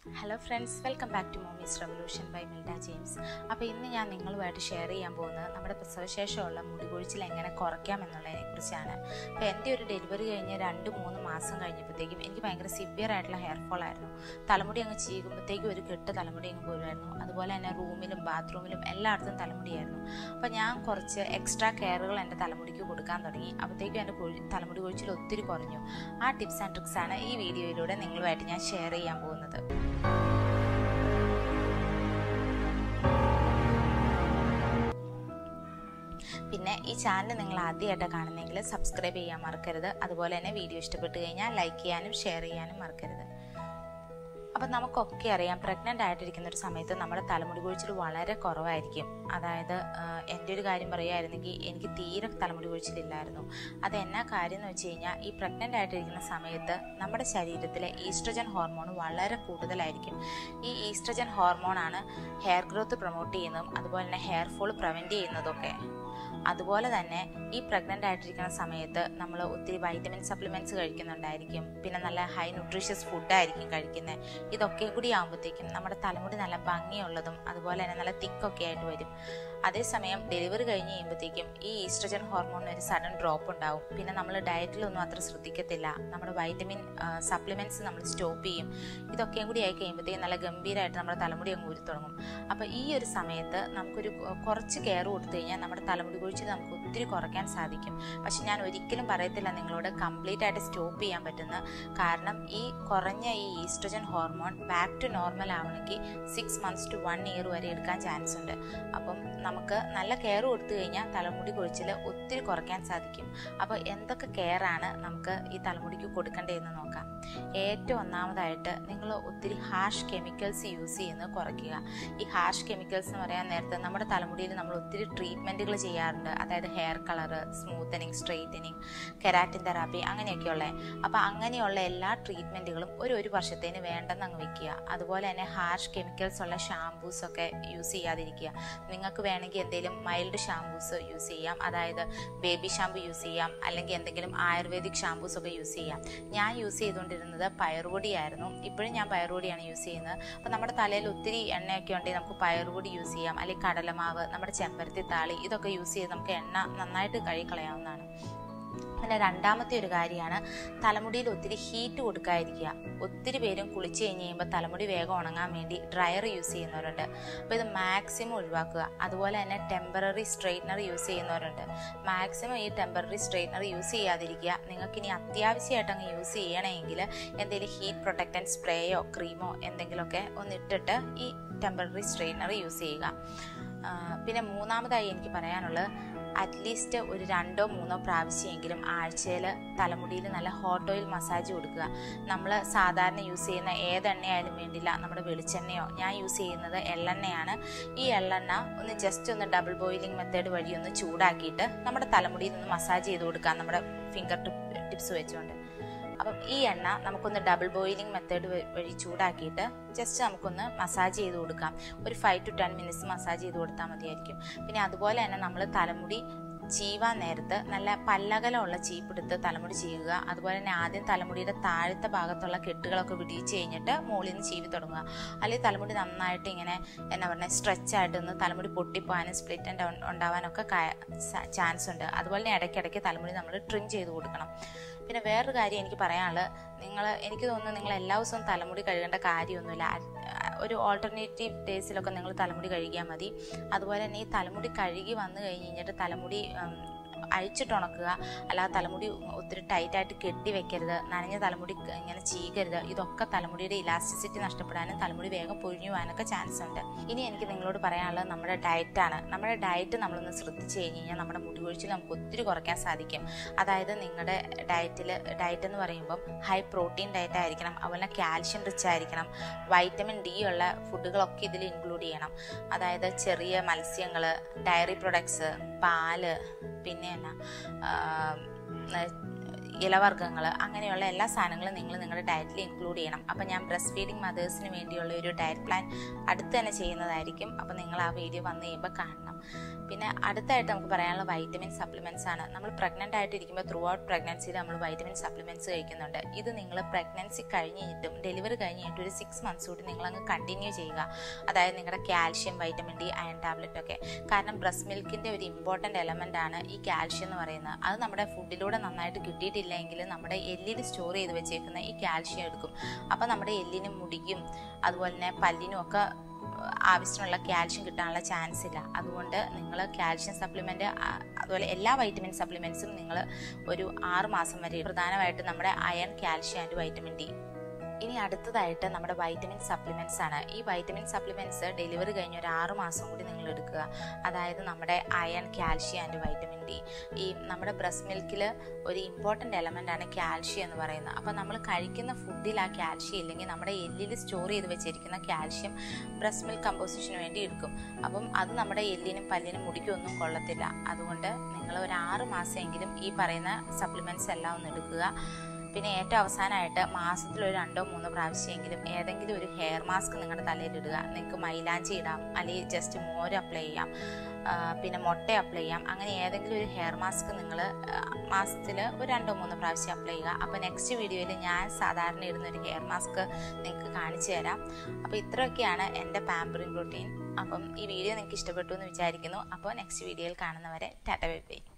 hello friends welcome back to mommies revolution by Milda James അപ്പോൾ ഇന്ന് ഞാൻ നിങ്ങളുമായിട്ട് ഷെയർ ചെയ്യാൻ പോകുന്നത് നമ്മുടെ പ്രസവശേഷമുള്ള മുടി കൊഴിച്ചിൽ എങ്ങനെ കുറയ്ക്കാം എന്നുള്ളതിനെ കുറിച്ചാണ് അപ്പോൾ എൻ്റെ ഒരു ഡെലിവറി കഴിഞ്ഞ് രണ്ട് മൂന്ന് മാസം കഴിഞ്ഞപ്പോഴത്തേക്കും എനിക്ക് ഭയങ്കര സിവിയർ ആയിട്ടുള്ള ഹെയർ ഫോൾ ആയിരുന്നു തലമുടി അങ്ങ് ചീകുമ്പോഴത്തേക്കും ഒരു കെട്ട് തലമുടി അങ്ങ് പോരുമായിരുന്നു അതുപോലെ തന്നെ റൂമിലും ബാത്റൂമിലും എല്ലായിടത്തും തലമുടിയായിരുന്നു അപ്പോൾ ഞാൻ കുറച്ച് എക്സ്ട്രാ കെയറുകൾ എൻ്റെ തലമുടിക്ക് കൊടുക്കാൻ തുടങ്ങി അപ്പോഴത്തേക്കും എൻ്റെ കൊഴി തലമുടി കൊഴിച്ചിൽ ഒത്തിരി കുറഞ്ഞു ആ ടിപ്സ് ആൻഡ് ട്രിക്സ് ആണ് ഈ വീഡിയോയിലൂടെ നിങ്ങളുമായിട്ട് ഞാൻ ഷെയർ ചെയ്യാൻ പോകുന്നത് പിന്നെ ഈ ചാനൽ നിങ്ങൾ ആദ്യമായിട്ട് കാണുന്നെങ്കിൽ സബ്സ്ക്രൈബ് ചെയ്യാൻ മറക്കരുത് അതുപോലെ തന്നെ വീഡിയോ ഇഷ്ടപ്പെട്ട് കഴിഞ്ഞാൽ ലൈക്ക് ചെയ്യാനും ഷെയർ ചെയ്യാനും മറക്കരുത് അപ്പം നമുക്കൊക്കെ അറിയാം പ്രഗ്നൻ്റ് ആയിട്ടിരിക്കുന്ന ഒരു സമയത്ത് നമ്മുടെ തലമുടി കൊഴിച്ചിൽ വളരെ കുറവായിരിക്കും അതായത് എൻ്റെ ഒരു കാര്യം പറയുകയായിരുന്നെങ്കിൽ എനിക്ക് തീരെ തലമുടി കൊഴിച്ചിലില്ലായിരുന്നു അത് എന്നാ കാര്യം എന്ന് വെച്ച് കഴിഞ്ഞാൽ ഈ പ്രഗ്നൻ്റ് ആയിട്ടിരിക്കുന്ന സമയത്ത് നമ്മുടെ ശരീരത്തിലെ ഈസ്ട്രജൻ ഹോർമോൺ വളരെ കൂടുതലായിരിക്കും ഈ ഈസ്ട്രജൻ ഹോർമോണാണ് ഹെയർ ഗ്രോത്ത് പ്രൊമോട്ട് ചെയ്യുന്നതും അതുപോലെ തന്നെ ഹെയർ ഫോൾ പ്രിവെൻറ്റ് ചെയ്യുന്നതൊക്കെ അതുപോലെ തന്നെ ഈ പ്രഗ്നൻ്റ് ആയിട്ടിരിക്കുന്ന സമയത്ത് നമ്മൾ ഒത്തിരി വൈറ്റമിൻ സപ്ലിമെൻറ്റ്സ് കഴിക്കുന്നുണ്ടായിരിക്കും പിന്നെ നല്ല ഹൈ ന്യൂട്രീഷ്യസ് ഫുഡായിരിക്കും കഴിക്കുന്നത് ഇതൊക്കെ കൂടി ആകുമ്പോഴത്തേക്കും നമ്മുടെ തലമുടി നല്ല ഭംഗിയുള്ളതും അതുപോലെ തന്നെ നല്ല തിക്കൊക്കെ ആയിട്ട് വരും അതേസമയം ഡെലിവറി കഴിഞ്ഞ് കഴിയുമ്പോഴത്തേക്കും ഈ ഈസ്ട്രജൻ ഹോർമോണിന് ഒരു സഡൻ ഡ്രോപ്പ് ഉണ്ടാവും പിന്നെ നമ്മൾ ഡയറ്റിലൊന്നും അത്ര ശ്രദ്ധിക്കത്തില്ല നമ്മുടെ വൈറ്റമിൻ സപ്ലിമെൻറ്റ്സ് നമ്മൾ സ്റ്റോപ്പ് ചെയ്യും ഇതൊക്കെയും കൂടി ആയി കഴിയുമ്പോഴത്തേക്കും നല്ല ഗംഭീരമായിട്ട് നമ്മുടെ തലമുടി അങ്ങ് ഊരി തുടങ്ങും അപ്പോൾ ഈ ഒരു സമയത്ത് നമുക്കൊരു കുറച്ച് കെയർ കൊടുത്തു കഴിഞ്ഞാൽ നമ്മുടെ തലമുടി കൊഴിച്ചിൽ നമുക്ക് ഒത്തിരി കുറയ്ക്കാൻ സാധിക്കും പക്ഷെ ഞാൻ ഒരിക്കലും പറയത്തില്ല നിങ്ങളോട് കംപ്ലീറ്റ് ആയിട്ട് സ്റ്റോപ്പ് ചെയ്യാൻ പറ്റുന്ന കാരണം ഈ കുറഞ്ഞ ഈ estrogen hormone back to normal ആവണമെങ്കിൽ six months to one year വരെ എടുക്കാൻ ചാൻസ് ഉണ്ട് അപ്പം നമുക്ക് നല്ല കെയർ കൊടുത്തു കഴിഞ്ഞാൽ തലമുടി കൊഴിച്ചിൽ ഒത്തിരി കുറയ്ക്കാൻ സാധിക്കും അപ്പോൾ എന്തൊക്കെ കെയറാണ് നമുക്ക് ഈ തലമുടിക്ക് കൊടുക്കേണ്ടതെന്ന് നോക്കാം ഏറ്റവും ഒന്നാമതായിട്ട് നിങ്ങൾ ഒത്തിരി ഹാഷ് കെമിക്കൽസ് യൂസ് ചെയ്യുന്നത് കുറയ്ക്കുക ഈ ഹാഷ് കെമിക്കൽസ് എന്ന് പറയാൻ നേരത്തെ നമ്മുടെ തലമുടിയിൽ നമ്മൾ ഒത്തിരി ട്രീറ്റ്മെൻറ്റുകൾ ചെയ്യാറുണ്ട് അതായത് hair colour smoothening straightening keratin therapy അങ്ങനെയൊക്കെയുള്ള അപ്പോൾ അങ്ങനെയുള്ള എല്ലാ ട്രീറ്റ്മെൻറ്റുകളും ഒരു ഒരു വർഷത്തേന് വേണ്ടെന്ന് അങ്ങ് വെക്കുക അതുപോലെ തന്നെ ഹാഷ് കെമിക്കൽസ് ഉള്ള ഷാംപൂസ് ഒക്കെ യൂസ് ചെയ്യാതിരിക്കുക നിങ്ങൾക്ക് വേണമെങ്കിൽ എന്തെങ്കിലും മൈൽഡ് ഷാംപൂസ് യൂസ് ചെയ്യാം അതായത് ബേബി ഷാമ്പു യൂസ് ചെയ്യാം അല്ലെങ്കിൽ എന്തെങ്കിലും ആയുർവേദിക് ഷാംപൂസ് ഒക്കെ യൂസ് ചെയ്യാം ഞാൻ യൂസ് ചെയ്തുകൊണ്ടിരുന്നത് പയറുപൊടിയായിരുന്നു ഇപ്പോഴും ഞാൻ പയറുപൊടിയാണ് യൂസ് ചെയ്യുന്നത് അപ്പോൾ നമ്മുടെ തലയിൽ ഒത്തിരി എണ്ണയൊക്കെ ഉണ്ടെങ്കിൽ നമുക്ക് പയറുപൊടി യൂസ് ചെയ്യാം അല്ലെങ്കിൽ കടലമാവ് നമ്മുടെ ചെമ്പരത്തി താളി ഇതൊക്കെ യൂസ് ചെയ്ത് നമുക്ക് എണ്ണ നന്നായിട്ട് കഴുകിക്കളയാവുന്നതാണ് പിന്നെ രണ്ടാമത്തെ ഒരു കാര്യമാണ് തലമുടിയിൽ ഒത്തിരി ഹീറ്റ് കൊടുക്കാതിരിക്കുക ഒത്തിരി പേരും കുളിച്ച് കഴിഞ്ഞ് കഴിയുമ്പോൾ തലമുടി വേഗം ഉണങ്ങാൻ വേണ്ടി ഡ്രയർ യൂസ് ചെയ്യുന്നവരുണ്ട് അപ്പോൾ ഇത് മാക്സിമം ഒഴിവാക്കുക അതുപോലെ തന്നെ ടെമ്പററി സ്ട്രെയിറ്റ്നർ യൂസ് ചെയ്യുന്നവരുണ്ട് മാക്സിമം ഈ ടെമ്പററി സ്ട്രെയിറ്റ്നർ യൂസ് ചെയ്യാതിരിക്കുക നിങ്ങൾക്ക് ഇനി അത്യാവശ്യമായിട്ട് അങ്ങ് യൂസ് ചെയ്യണമെങ്കിൽ എന്തെങ്കിലും ഹീറ്റ് പ്രൊട്ടക്റ്റൻ സ്പ്രേയോ ക്രീമോ എന്തെങ്കിലുമൊക്കെ ഒന്ന് ഇട്ടിട്ട് ഈ ടെമ്പററി സ്ട്രെയിറ്റ്നർ യൂസ് ചെയ്യുക പിന്നെ മൂന്നാമതായി എനിക്ക് പറയാനുള്ളത് അറ്റ്ലീസ്റ്റ് ഒരു രണ്ടോ മൂന്നോ പ്രാവശ്യമെങ്കിലും ആഴ്ചയിൽ തലമുടിയിൽ നല്ല ഹോട്ട് ഓയിൽ മസാജ് കൊടുക്കുക നമ്മൾ സാധാരണ യൂസ് ചെയ്യുന്ന ഏതെണ്ണയായാലും വേണ്ടില്ല നമ്മുടെ വെളിച്ചെണ്ണയോ ഞാൻ യൂസ് ചെയ്യുന്നത് എള്ളെണ്ണയാണ് ഈ എള്ളെണ്ണ ഒന്ന് ജസ്റ്റ് ഒന്ന് ഡബിൾ ബോയിലിംഗ് മെത്തേഡ് വഴി ഒന്ന് ചൂടാക്കിയിട്ട് നമ്മുടെ തലമുടിയിൽ ഒന്ന് മസാജ് ചെയ്ത് കൊടുക്കുക നമ്മുടെ ഫിംഗർ ടിപ്സ് വെച്ചുകൊണ്ട് അപ്പം ഈ എണ്ണ നമുക്കൊന്ന് ഡബിൾ ബോയിലിംഗ് മെത്തേഡ് വഴി ചൂടാക്കിയിട്ട് ജസ്റ്റ് നമുക്കൊന്ന് മസാജ് ചെയ്ത് കൊടുക്കാം ഒരു five to ten minutes massage ചെയ്ത് കൊടുത്താൽ മതിയായിരിക്കും പിന്നെ അതുപോലെ തന്നെ നമ്മൾ തലമുടി ചീവാൻ നേരത്ത് നല്ല പല്ലകലമുള്ള ചീപ്പെടുത്ത് തലമുടി ചെയ്യുക അതുപോലെ തന്നെ ആദ്യം തലമുടിയുടെ താഴത്തെ ഭാഗത്തുള്ള കെട്ടുകളൊക്കെ വിടിയിച്ച് കഴിഞ്ഞിട്ട് മുകളിൽ നിന്ന് ചീവി തുടങ്ങുക അല്ലെങ്കിൽ തലമുടി നന്നായിട്ട് ഇങ്ങനെ എന്നാ പറയുക സ്ട്രെച്ച് ആയിട്ട് ഒന്ന് തലമുടി പൊട്ടിപ്പോകാനും സ്പ്ലിറ്റ് ആൻഡ് ഉണ്ടാവാനൊക്കെ ചാൻസ് ഉണ്ട് അതുപോലെ തന്നെ ഇടയ്ക്കിടയ്ക്ക് തലമുടി നമ്മൾ ട്രിം ചെയ്ത് കൊടുക്കണം പിന്നെ വേറൊരു കാര്യം എനിക്ക് പറയാനുള്ളത് നിങ്ങൾ എനിക്ക് തോന്നുന്നു നിങ്ങൾ എല്ലാ ദിവസവും തലമുടി കഴുകേണ്ട കാര്യമൊന്നുമില്ല ഒരു ഓൾട്ടർനേറ്റീവ് ഡേയ്സിലൊക്കെ നിങ്ങൾ തലമുടി കഴുകിയാൽ മതി അതുപോലെ തന്നെ ഈ തലമുടി കഴുകി വന്നു കഴിഞ്ഞ് കഴിഞ്ഞിട്ട് തലമുടി അഴിച്ചിട്ടുണക്കുക അല്ലാതെ തലമുടി ഒത്തിരി ടൈറ്റായിട്ട് കെട്ടി വെക്കരുത് നനഞ്ഞ തലമുടി ഇങ്ങനെ ചീകരുത് ഇതൊക്കെ തലമുടിയുടെ ഇലാസ്റ്റിസിറ്റി നഷ്ടപ്പെടാനും തലമുടി വേഗം പൊഴിഞ്ഞു പോകാനൊക്കെ ചാൻസ് ഉണ്ട് ഇനി എനിക്ക് നിങ്ങളോട് പറയാനുള്ളത് നമ്മുടെ ഡയറ്റാണ് നമ്മുടെ ഡയറ്റ് നമ്മളൊന്ന് ശ്രദ്ധിച്ചു കഴിഞ്ഞ് കഴിഞ്ഞാൽ നമ്മുടെ മുടി കൊഴിച്ചിൽ നമുക്ക് ഒത്തിരി കുറയ്ക്കാൻ സാധിക്കും അതായത് നിങ്ങളുടെ ഡയറ്റിൽ ഡയറ്റ് എന്ന് പറയുമ്പം ഹൈ പ്രോട്ടീൻ ഡയറ്റ് ആയിരിക്കണം അതുപോലെ കാൽഷ്യം റിച്ച് ആയിരിക്കണം വൈറ്റമിൻ ഡി ഉള്ള ഫുഡുകളൊക്കെ ഇതിൽ ഇൻക്ലൂഡ് ചെയ്യണം അതായത് ചെറിയ മത്സ്യങ്ങൾ ഡയറി പ്രൊഡക്ട്സ് പാല് പിന്നെ എന്നാ ഇലവർഗ്ഗങ്ങൾ അങ്ങനെയുള്ള എല്ലാ സാധനങ്ങളും നിങ്ങൾ നിങ്ങളുടെ ഡയറ്റിൽ ഇൻക്ലൂഡ് ചെയ്യണം അപ്പം ഞാൻ ബ്രസ്റ്റ് ഫീഡിങ് മദേഴ്സിന് വേണ്ടിയുള്ള ഒരു ഡയറ്റ് പ്ലാൻ അടുത്ത് തന്നെ ചെയ്യുന്നതായിരിക്കും അപ്പം നിങ്ങൾ ആ വീഡിയോ വന്നു കഴിയുമ്പോൾ കാണണം പിന്നെ അടുത്തായിട്ട് നമുക്ക് പറയാനുള്ള വൈറ്റമിൻ സപ്ലിമെൻറ്റ്സ് ആണ് നമ്മൾ പ്രഗ്നൻ്റ് ആയിട്ടിരിക്കുമ്പോൾ ത്രൂ ഔട്ട് പ്രഗ്നൻസിയിൽ നമ്മൾ വൈറ്റമിൻ സപ്ലിമെൻറ്റ്സ് കഴിക്കുന്നുണ്ട് ഇത് നിങ്ങൾ പ്രഗ്നൻസി കഴിഞ്ഞിട്ടും ഡെലിവറി കഴിഞ്ഞിട്ട് ഒരു സിക്സ് മന്ത്സ് കൂടി നിങ്ങളങ്ങ് കണ്ടിന്യൂ ചെയ്യുക അതായത് നിങ്ങളുടെ calcium vitamin D iron tablet ഒക്കെ കാരണം ബ്രസ്റ്റ് മിൽക്കിൻ്റെ ഒരു ഇമ്പോർട്ടൻ്റ് എലമെൻ്റ് ആണ് ഈ കാൽഷ്യം എന്ന് പറയുന്നത് അത് നമ്മുടെ ഫുഡിലൂടെ നന്നായിട്ട് കിട്ടിയിട്ടില്ലെങ്കിൽ നമ്മുടെ എല്ലിൽ സ്റ്റോർ ചെയ്ത് വെച്ചേക്കുന്ന ഈ കാൽഷ്യം എടുക്കും അപ്പോൾ നമ്മുടെ എല്ലിനും മുടിക്കും അതുപോലെ തന്നെ പല്ലിനും ഒക്കെ ആവശ്യത്തിനുള്ള കാൽഷ്യം കിട്ടാനുള്ള ചാൻസ് ഇല്ല അതുകൊണ്ട് നിങ്ങൾ കാൽഷ്യം സപ്ലിമെൻറ്റ് അതുപോലെ എല്ലാ വൈറ്റമിൻ സപ്ലിമെൻറ്റ്സും നിങ്ങൾ ഒരു ആറ് മാസം വരെ പ്രധാനമായിട്ട് നമ്മുടെ iron calcium and vitamin D ഇനി അടുത്തതായിട്ട് നമ്മുടെ വൈറ്റമിൻ സപ്ലിമെൻറ്റ്സ് ആണ് ഈ വൈറ്റമിൻ സപ്ലിമെൻറ്റ്സ് ഡെലിവറി കഴിഞ്ഞ ഒരു ആറ് മാസം കൂടി നിങ്ങൾ എടുക്കുക അതായത് നമ്മുടെ iron calcium and vitamin D ഈ നമ്മുടെ ബ്രസ്റ്റ് മിൽക്കിൽ ഒരു ഇമ്പോർട്ടൻ്റ് എലമെൻ്റ് ആണ് കാൽഷ്യം എന്ന് പറയുന്നത് അപ്പോൾ നമ്മൾ കഴിക്കുന്ന ഫുഡിൽ ആ കാൽഷ്യം ഇല്ലെങ്കിൽ നമ്മുടെ എല്ലിൽ സ്റ്റോർ ചെയ്ത് വെച്ചിരിക്കുന്ന കാൽഷ്യം ബ്രസ്റ്റ് മിൽക്ക് കമ്പോസിഷന് വേണ്ടി എടുക്കും അപ്പം അത് നമ്മുടെ എല്ലിനും പല്ലിനും മുടിക്കും ഒന്നും കൊള്ളത്തില്ല അതുകൊണ്ട് നിങ്ങൾ ഒരു ആറ് മാസമെങ്കിലും ഈ പറയുന്ന സപ്ലിമെൻറ്റ്സ് എല്ലാം ഒന്ന് എടുക്കുക പിന്നെ ഏറ്റവും അവസാനമായിട്ട് മാസത്തിൽ ഒരു രണ്ടോ മൂന്നോ പ്രാവശ്യമെങ്കിലും ഏതെങ്കിലും ഒരു ഹെയർ മാസ്ക് നിങ്ങളുടെ തലയിലിടുക നിങ്ങൾക്ക് മൈലാഞ്ചി ഇടാം അല്ലെങ്കിൽ ജസ്റ്റ് മോര് അപ്ലൈ ചെയ്യാം പിന്നെ മുട്ട അപ്ലൈ ചെയ്യാം അങ്ങനെ ഏതെങ്കിലും ഒരു ഹെയർ മാസ്ക് നിങ്ങൾ മാസത്തിൽ ഒരു രണ്ടോ മൂന്നോ പ്രാവശ്യം അപ്ലൈ ചെയ്യുക അപ്പോൾ നെക്സ്റ്റ് വീഡിയോയിൽ ഞാൻ സാധാരണ ഇടുന്ന ഒരു ഹെയർ മാസ്ക് നിങ്ങൾക്ക് കാണിച്ചു തരാം അപ്പോൾ ഇത്രയൊക്കെയാണ് എൻ്റെ പാമ്പറിങ് റൂട്ടീൻ അപ്പം ഈ വീഡിയോ നിങ്ങൾക്ക് ഇഷ്ടപ്പെട്ടു എന്ന് വിചാരിക്കുന്നു അപ്പോൾ നെക്സ്റ്റ് വീഡിയോയിൽ കാണുന്നവരെ ടാറ്റ ബൈ ബൈ